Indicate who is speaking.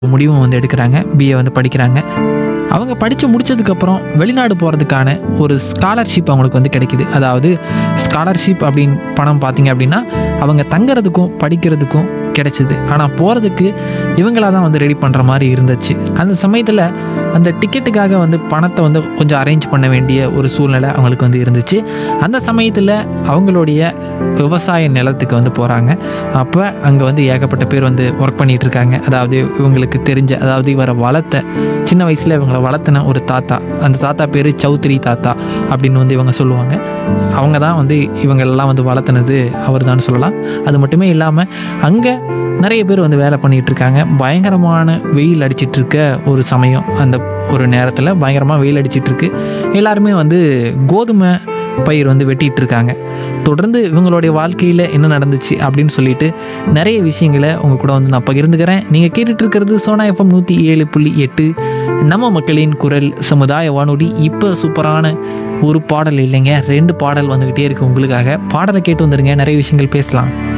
Speaker 1: முடிவும் வந்து எடுக்கிறாங்க பிஏ வந்து படிக்கிறாங்க அவங்க படித்து முடிச்சதுக்கப்புறம் வெளிநாடு போகிறதுக்கான ஒரு ஸ்காலர்ஷிப் அவங்களுக்கு வந்து கிடைக்குது அதாவது ஸ்காலர்ஷிப் அப்படின்னு பணம் பார்த்தீங்க அப்படின்னா அவங்க தங்குறதுக்கும் படிக்கிறதுக்கும் கிடைச்சிது ஆனால் போகிறதுக்கு இவங்களா தான் வந்து ரெடி பண்ணுற மாதிரி இருந்துச்சு அந்த சமயத்தில் அந்த டிக்கெட்டுக்காக வந்து பணத்தை வந்து கொஞ்சம் அரேஞ்ச் பண்ண வேண்டிய ஒரு சூழ்நிலை அவங்களுக்கு வந்து இருந்துச்சு அந்த சமயத்தில் அவங்களுடைய விவசாய நிலத்துக்கு வந்து போகிறாங்க அப்போ அங்கே வந்து ஏகப்பட்ட பேர் வந்து ஒர்க் பண்ணிட்டு இருக்காங்க அதாவது இவங்களுக்கு தெரிஞ்ச அதாவது இவரை வளர்த்த சின்ன வயசில் இவங்களை வளர்த்தின ஒரு தாத்தா அந்த தாத்தா பேர் சௌத்ரி தாத்தா அப்படின்னு வந்து இவங்க சொல்லுவாங்க அவங்க தான் வந்து இவங்களெல்லாம் வந்து வளர்த்துனது அவர் தான் சொல்லலாம் அது மட்டுமே இல்லாமல் அங்கே நிறைய பேர் வந்து வேலை பண்ணிகிட்டு இருக்காங்க பயங்கரமான வெயில் அடிச்சிட்டு இருக்க ஒரு சமயம் அந்த ஒரு நேரத்தில் பயங்கரமாக வெயில் அடிச்சிட்டு இருக்கு எல்லாருமே வந்து கோதுமை பயிர் வந்து வெட்டிட்டு இருக்காங்க தொடர்ந்து இவங்களுடைய வாழ்க்கையில் என்ன நடந்துச்சு அப்படின்னு சொல்லிட்டு நிறைய விஷயங்களை உங்கள் கூட வந்து நான் பகிர்ந்துக்கிறேன் நீங்கள் கேட்டுட்டு இருக்கிறது சோனா எஃப்எம் நூற்றி ஏழு புள்ளி எட்டு நம்ம மக்களின் குரல் சமுதாய வானொலி இப்போ சூப்பரான ஒரு பாடல் இல்லைங்க ரெண்டு பாடல் வந்துக்கிட்டே இருக்கு உங்களுக்காக பாடலை கேட்டு வந்துருங்க நிறைய விஷயங்கள் பேசலாம்